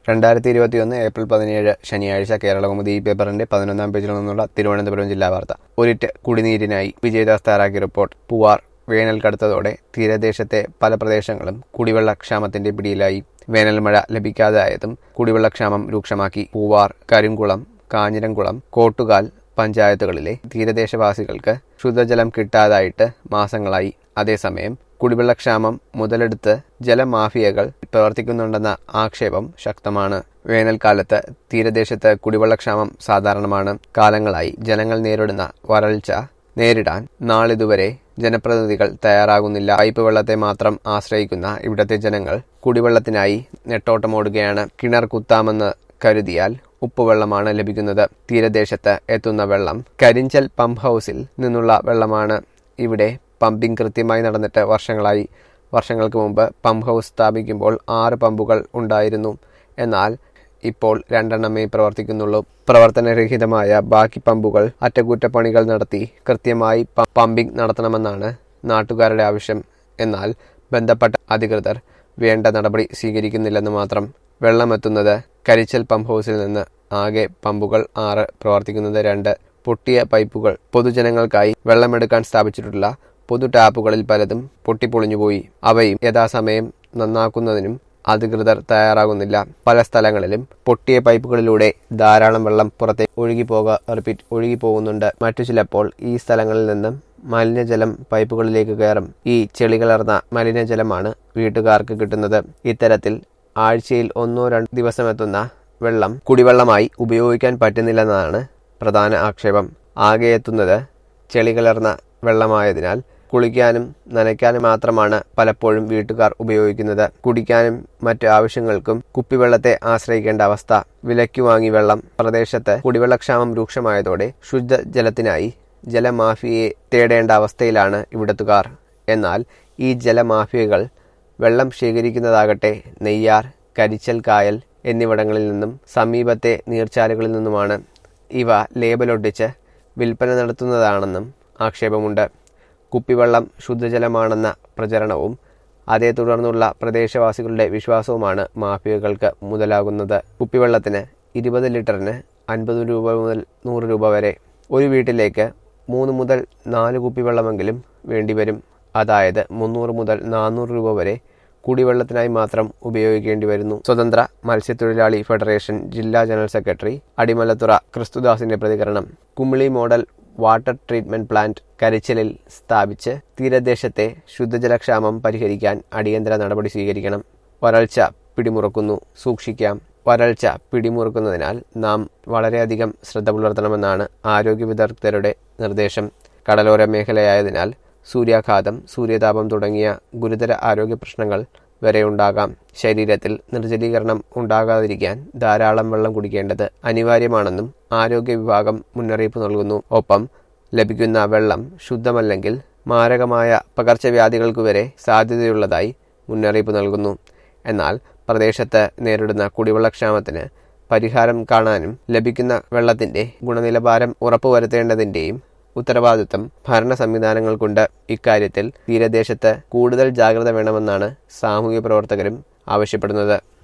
രണ്ടായിരത്തി ഇരുപത്തിയൊന്ന് ഏപ്രിൽ പതിനേഴ് ശനിയാഴ്ച കേരളകൗമുദി ഈ പേപ്പറിന്റെ പതിനൊന്നാം പേജിൽ നിന്നുള്ള തിരുവനന്തപുരം ജില്ലാ വാർത്ത ഒരിറ്റ് കുടിനീരിനായി വിജയദാസ് തയ്യാറാക്കിയ റിപ്പോർട്ട് പൂവാർ വേനൽ കടുത്തതോടെ തീരദേശത്തെ പല പ്രദേശങ്ങളും കുടിവെള്ളക്ഷാമത്തിന്റെ പിടിയിലായി വേനൽ മഴ ലഭിക്കാതായതും കുടിവെള്ളക്ഷാമം രൂക്ഷമാക്കി പൂവാർ കരിങ്കുളം കാഞ്ഞിരംകുളം കോട്ടുകാൽ പഞ്ചായത്തുകളിലെ തീരദേശവാസികൾക്ക് ശുദ്ധജലം കിട്ടാതായിട്ട് മാസങ്ങളായി അതേസമയം കുടിവെള്ളക്ഷാമം മുതലെടുത്ത് ജലമാഫിയകൾ പ്രവർത്തിക്കുന്നുണ്ടെന്ന ആക്ഷേപം ശക്തമാണ് വേനൽക്കാലത്ത് തീരദേശത്ത് കുടിവെള്ളക്ഷാമം സാധാരണമാണ് കാലങ്ങളായി ജനങ്ങൾ നേരിടുന്ന വരൾച്ച നേരിടാൻ നാളിതുവരെ ജനപ്രതിനിധികൾ തയ്യാറാകുന്നില്ല പൈപ്പ് വെള്ളത്തെ മാത്രം ആശ്രയിക്കുന്ന ഇവിടത്തെ ജനങ്ങൾ കുടിവെള്ളത്തിനായി നെട്ടോട്ടമോടുകയാണ് കിണർ കുത്താമെന്ന് കരുതിയാൽ ഉപ്പുവെള്ളമാണ് ലഭിക്കുന്നത് തീരദേശത്ത് എത്തുന്ന വെള്ളം കരിഞ്ചൽ പമ്പ് ഹൗസിൽ നിന്നുള്ള വെള്ളമാണ് ഇവിടെ പമ്പിംഗ് കൃത്യമായി നടന്നിട്ട് വർഷങ്ങളായി വർഷങ്ങൾക്ക് മുമ്പ് പമ്പ് ഹൗസ് സ്ഥാപിക്കുമ്പോൾ ആറ് പമ്പുകൾ ഉണ്ടായിരുന്നു എന്നാൽ ഇപ്പോൾ രണ്ടെണ്ണമേ പ്രവർത്തിക്കുന്നുള്ളൂ പ്രവർത്തനരഹിതമായ ബാക്കി പമ്പുകൾ അറ്റകുറ്റപ്പണികൾ നടത്തി കൃത്യമായി പ- പമ്പിംഗ് നടത്തണമെന്നാണ് നാട്ടുകാരുടെ ആവശ്യം എന്നാൽ ബന്ധപ്പെട്ട അധികൃതർ വേണ്ട നടപടി സ്വീകരിക്കുന്നില്ലെന്ന് മാത്രം വെള്ളമെത്തുന്നത് കരിച്ചൽ പമ്പ് ഹൗസിൽ നിന്ന് ആകെ പമ്പുകൾ ആറ് പ്രവർത്തിക്കുന്നത് രണ്ട് പൊട്ടിയ പൈപ്പുകൾ പൊതുജനങ്ങൾക്കായി വെള്ളമെടുക്കാൻ സ്ഥാപിച്ചിട്ടുള്ള പൊതു ടാപ്പുകളിൽ പലതും പൊട്ടിപ്പൊളിഞ്ഞുപോയി അവയും യഥാസമയം നന്നാക്കുന്നതിനും അധികൃതർ തയ്യാറാകുന്നില്ല പല സ്ഥലങ്ങളിലും പൊട്ടിയ പൈപ്പുകളിലൂടെ ധാരാളം വെള്ളം പുറത്തേക്ക് ഒഴുകിപ്പോക റിപ്പീറ്റ് ഒഴുകിപ്പോകുന്നുണ്ട് മറ്റു ചിലപ്പോൾ ഈ സ്ഥലങ്ങളിൽ നിന്നും മലിനജലം പൈപ്പുകളിലേക്ക് കയറും ഈ ചെളികലർന്ന മലിനജലമാണ് വീട്ടുകാർക്ക് കിട്ടുന്നത് ഇത്തരത്തിൽ ആഴ്ചയിൽ ഒന്നോ രണ്ട് ദിവസമെത്തുന്ന വെള്ളം കുടിവെള്ളമായി ഉപയോഗിക്കാൻ പറ്റുന്നില്ലെന്നാണ് പ്രധാന ആക്ഷേപം ആകെ എത്തുന്നത് ചെളി കലർന്ന വെള്ളമായതിനാൽ കുളിക്കാനും നനയ്ക്കാനും മാത്രമാണ് പലപ്പോഴും വീട്ടുകാർ ഉപയോഗിക്കുന്നത് കുടിക്കാനും മറ്റു ആവശ്യങ്ങൾക്കും കുപ്പിവെള്ളത്തെ ആശ്രയിക്കേണ്ട അവസ്ഥ വിലയ്ക്ക് വാങ്ങി വെള്ളം പ്രദേശത്ത് കുടിവെള്ളക്ഷാമം രൂക്ഷമായതോടെ ശുദ്ധജലത്തിനായി ജലമാഫിയയെ തേടേണ്ട അവസ്ഥയിലാണ് ഇവിടത്തുകാർ എന്നാൽ ഈ ജലമാഫിയകൾ വെള്ളം ശേഖരിക്കുന്നതാകട്ടെ നെയ്യാർ കരിച്ചൽ കായൽ എന്നിവിടങ്ങളിൽ നിന്നും സമീപത്തെ നീർച്ചാലുകളിൽ നിന്നുമാണ് ഇവ ലേബലൊട്ടിച്ച് വിൽപ്പന നടത്തുന്നതാണെന്നും ആക്ഷേപമുണ്ട് കുപ്പിവെള്ളം ശുദ്ധജലമാണെന്ന പ്രചരണവും അതേ തുടർന്നുള്ള പ്രദേശവാസികളുടെ വിശ്വാസവുമാണ് മാഫിയകൾക്ക് മുതലാകുന്നത് കുപ്പിവെള്ളത്തിന് ഇരുപത് ലിറ്ററിന് അൻപത് രൂപ മുതൽ നൂറ് രൂപ വരെ ഒരു വീട്ടിലേക്ക് മൂന്ന് മുതൽ നാല് കുപ്പിവെള്ളമെങ്കിലും വേണ്ടിവരും അതായത് മുന്നൂറ് മുതൽ നാനൂറ് രൂപ വരെ കുടിവെള്ളത്തിനായി മാത്രം ഉപയോഗിക്കേണ്ടി വരുന്നു സ്വതന്ത്ര മത്സ്യത്തൊഴിലാളി ഫെഡറേഷൻ ജില്ലാ ജനറൽ സെക്രട്ടറി അടിമലത്തുറ ക്രിസ്തുദാസിന്റെ പ്രതികരണം Kumily model water treatment plant കരിച്ചലിൽ സ്ഥാപിച്ച് തീരദേശത്തെ ശുദ്ധജലക്ഷാമം പരിഹരിക്കാൻ അടിയന്തര നടപടി സ്വീകരിക്കണം വരൾച്ച പിടിമുറുക്കുന്നു സൂക്ഷിക്കാം വരൾച്ച പിടിമുറുക്കുന്നതിനാൽ നാം വളരെയധികം ശ്രദ്ധ പുലർത്തണമെന്നാണ് ആരോഗ്യ വിദഗ്ധരുടെ നിർദ്ദേശം കടലോര മേഖലയായതിനാൽ സൂര്യാഘാതം സൂര്യതാപം തുടങ്ങിയ ഗുരുതര ആരോഗ്യ പ്രശ്നങ്ങൾ വരെ ഉണ്ടാകാം ശരീരത്തിൽ നിർജ്ജലീകരണം ഉണ്ടാകാതിരിക്കാൻ ധാരാളം വെള്ളം കുടിക്കേണ്ടത് അനിവാര്യമാണെന്നും ആരോഗ്യ വിഭാഗം മുന്നറിയിപ്പ് നൽകുന്നു ഒപ്പം ലഭിക്കുന്ന വെള്ളം ശുദ്ധമല്ലെങ്കിൽ മാരകമായ പകർച്ചവ്യാധികൾക്ക് വരെ സാധ്യതയുള്ളതായി മുന്നറിയിപ്പ് നൽകുന്നു എന്നാൽ പ്രദേശത്ത് നേരിടുന്ന കുടിവെള്ളക്ഷാമത്തിന് പരിഹാരം കാണാനും ലഭിക്കുന്ന വെള്ളത്തിന്റെ ഗുണനിലവാരം ഉറപ്പുവരുത്തേണ്ടതിന്റെയും ഉത്തരവാദിത്വം ഭരണ സംവിധാനങ്ങൾക്കുണ്ട് ഇക്കാര്യത്തിൽ തീരദേശത്ത് കൂടുതൽ ജാഗ്രത വേണമെന്നാണ് സാമൂഹ്യ പ്രവർത്തകരും ആവശ്യപ്പെടുന്നത്